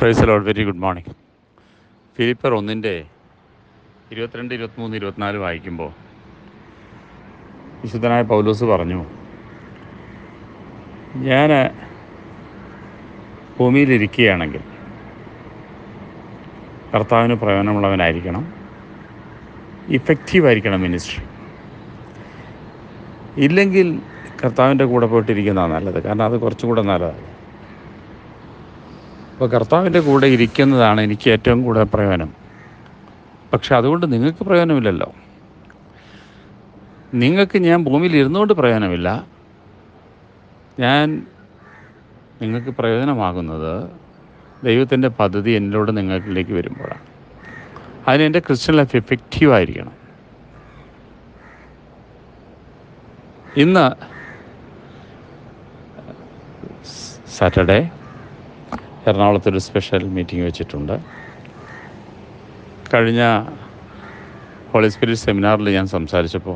price Lord very good morning ഫിലിപ്പർ ഒന്നിൻ്റെ ഇരുപത്തിരണ്ട് ഇരുപത്തിമൂന്ന് ഇരുപത്തിനാല് വായിക്കുമ്പോൾ വിശുദ്ധനായ പൗലോസ് പറഞ്ഞു ഞാൻ ഭൂമിയിലിരിക്കുകയാണെങ്കിൽ കർത്താവിന് പ്രയോജനമുള്ളവനായിരിക്കണം ഇഫക്റ്റീവായിരിക്കണം മിനിസ്ട്രി ഇല്ലെങ്കിൽ കർത്താവിൻ്റെ കൂടെ പോയിട്ടിരിക്കുന്നതാണ് നല്ലത് കാരണം അത് കുറച്ചും കൂടെ നല്ലതാണ് അപ്പോൾ കർത്താവിൻ്റെ കൂടെ ഇരിക്കുന്നതാണ് എനിക്ക് ഏറ്റവും കൂടുതൽ പ്രയോജനം പക്ഷെ അതുകൊണ്ട് നിങ്ങൾക്ക് പ്രയോജനമില്ലല്ലോ നിങ്ങൾക്ക് ഞാൻ ഭൂമിയിൽ ഇരുന്നുകൊണ്ട് പ്രയോജനമില്ല ഞാൻ നിങ്ങൾക്ക് പ്രയോജനമാകുന്നത് ദൈവത്തിൻ്റെ പദ്ധതി എന്നിലൂടെ നിങ്ങളിലേക്ക് വരുമ്പോഴാണ് അതിന് എൻ്റെ ക്രിസ്ത്യൻ ലൈഫ് എഫക്റ്റീവ് ആയിരിക്കണം ഇന്ന് സാറ്റർഡേ എറണാകുളത്തൊരു സ്പെഷ്യൽ മീറ്റിംഗ് വെച്ചിട്ടുണ്ട് കഴിഞ്ഞ ഹോളി സ്പിരിറ്റ് സെമിനാറിൽ ഞാൻ സംസാരിച്ചപ്പോൾ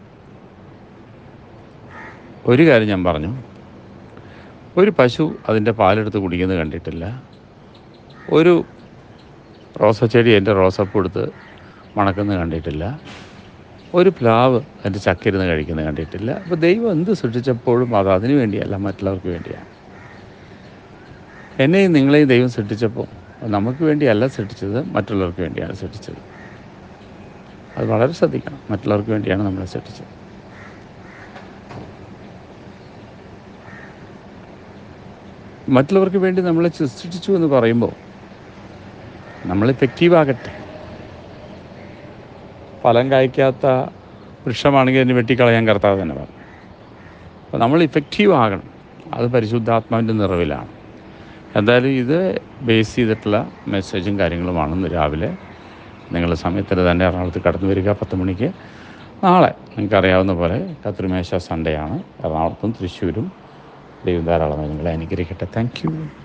ഒരു കാര്യം ഞാൻ പറഞ്ഞു ഒരു പശു അതിൻ്റെ പാലെടുത്ത് കുടിക്കുന്നത് കണ്ടിട്ടില്ല ഒരു റോസച്ചെടി എൻ്റെ റോസപ്പൂ എടുത്ത് മണക്കുന്നത് കണ്ടിട്ടില്ല ഒരു പ്ലാവ് അതിൻ്റെ ചക്കിരുന്ന് കഴിക്കുന്നത് കണ്ടിട്ടില്ല അപ്പോൾ ദൈവം എന്ത് സൃഷ്ടിച്ചപ്പോഴും അത് അതിനു വേണ്ടിയല്ല മറ്റുള്ളവർക്ക് വേണ്ടിയാണ് എന്നെയും നിങ്ങളെയും ദൈവം സൃഷ്ടിച്ചപ്പോൾ നമുക്ക് വേണ്ടിയല്ല സൃഷ്ടിച്ചത് മറ്റുള്ളവർക്ക് വേണ്ടിയാണ് സൃഷ്ടിച്ചത് അത് വളരെ ശ്രദ്ധിക്കണം മറ്റുള്ളവർക്ക് വേണ്ടിയാണ് നമ്മളെ സൃഷ്ടിച്ചത് മറ്റുള്ളവർക്ക് വേണ്ടി നമ്മളെ സൃഷ്ടിച്ചു എന്ന് പറയുമ്പോൾ നമ്മൾ എഫക്റ്റീവ് ആകട്ടെ ഫലം കായ്ക്കാത്ത വൃക്ഷമാണെങ്കിൽ അതിന് വെട്ടിക്കളയാൻ കർത്താവ് തന്നെ പറഞ്ഞു അപ്പോൾ നമ്മൾ ഇഫക്റ്റീവ് ആകണം അത് പരിശുദ്ധാത്മാവിൻ്റെ നിറവിലാണ് എന്തായാലും ഇത് ബേസ് ചെയ്തിട്ടുള്ള മെസ്സേജും കാര്യങ്ങളുമാണെന്ന് രാവിലെ നിങ്ങൾ സമയത്തിന് തന്നെ എറണാകുളത്ത് കടന്നു വരിക പത്ത് മണിക്ക് നാളെ നിങ്ങൾക്കറിയാവുന്ന പോലെ കത്രിമേശ സൺഡേ ആണ് എറണാകുളത്തും തൃശ്ശൂരും ദൈവം ധാരാളമായി നിങ്ങളെ അനുഗ്രഹിക്കട്ടെ താങ്ക് യു